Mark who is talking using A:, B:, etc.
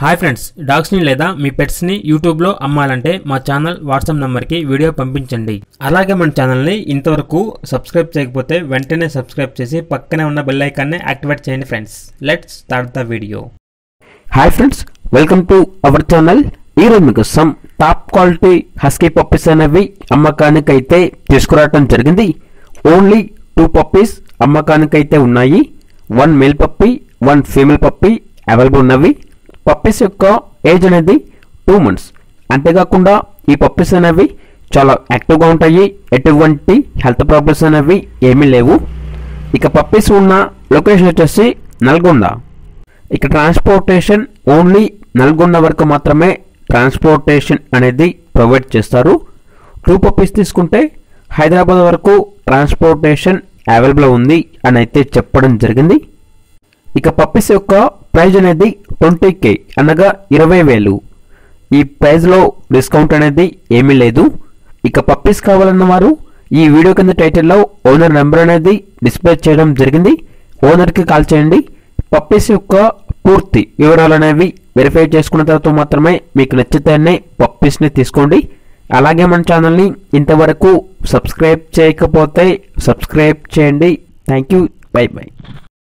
A: hi friends డాగ్స్ని లేదా మీ పెట్స్ని యూట్యూబ్లో అమ్మాలంటే మా ఛానల్ వాట్సాప్ నెంబర్కి వీడియో పంపించండి అలాగే మన ఛానల్ని ఇంతవరకు సబ్స్క్రైబ్ చేయకపోతే వెంటనే సబ్స్క్రైబ్ చేసి పక్కనే ఉన్న బెల్ ఐకాన్ని యాక్టివేట్ చేయండి friends let's start the video
B: hi friends welcome to our channel ఈరోజు మీకు some top quality husky puppies అనేవి అమ్మకానికి అయితే తీసుకురావటం జరిగింది ఓన్లీ టూ పప్పీస్ అమ్మకానికి అయితే ఉన్నాయి one male puppy one female puppy available ఉన్నవి పప్పీస్ యొక్క ఏజ్ అనేది టూ మంత్స్ అంతేకాకుండా ఈ పప్పీస్ అనేవి చాలా యాక్టివ్గా ఉంటాయి ఎటువంటి హెల్త్ ప్రాబ్లమ్స్ అనేవి ఏమీ లేవు ఇక పప్పీస్ ఉన్న లొకేషన్ వచ్చేసి నల్గొండ ఇక ట్రాన్స్పోర్టేషన్ ఓన్లీ నల్గొండ వరకు మాత్రమే ట్రాన్స్పోర్టేషన్ అనేది ప్రొవైడ్ చేస్తారు టూ పప్పీస్ తీసుకుంటే హైదరాబాద్ వరకు ట్రాన్స్పోర్టేషన్ అవైలబుల్ ఉంది అని అయితే చెప్పడం జరిగింది ఇక పప్పీస్ యొక్క ప్రైజ్ అనేది ట్వంటీ కే అనగా ఇరవై వేలు ఈ ప్రైజ్లో డిస్కౌంట్ అనేది ఏమీ లేదు ఇక పప్పీస్ కావాలన్న వారు ఈ వీడియో కింద టైటిల్లో ఓనర్ నెంబర్ అనేది డిస్ప్లే చేయడం జరిగింది ఓనర్కి కాల్ చేయండి పప్పీస్ యొక్క పూర్తి వివరాలు అనేవి వెరిఫై చేసుకున్న తర్వాత మాత్రమే మీకు నచ్చితేనే పప్పీస్ని తీసుకోండి అలాగే మన ఛానల్ని ఇంతవరకు సబ్స్క్రైబ్ చేయకపోతే సబ్స్క్రైబ్ చేయండి థ్యాంక్ యూ బై బై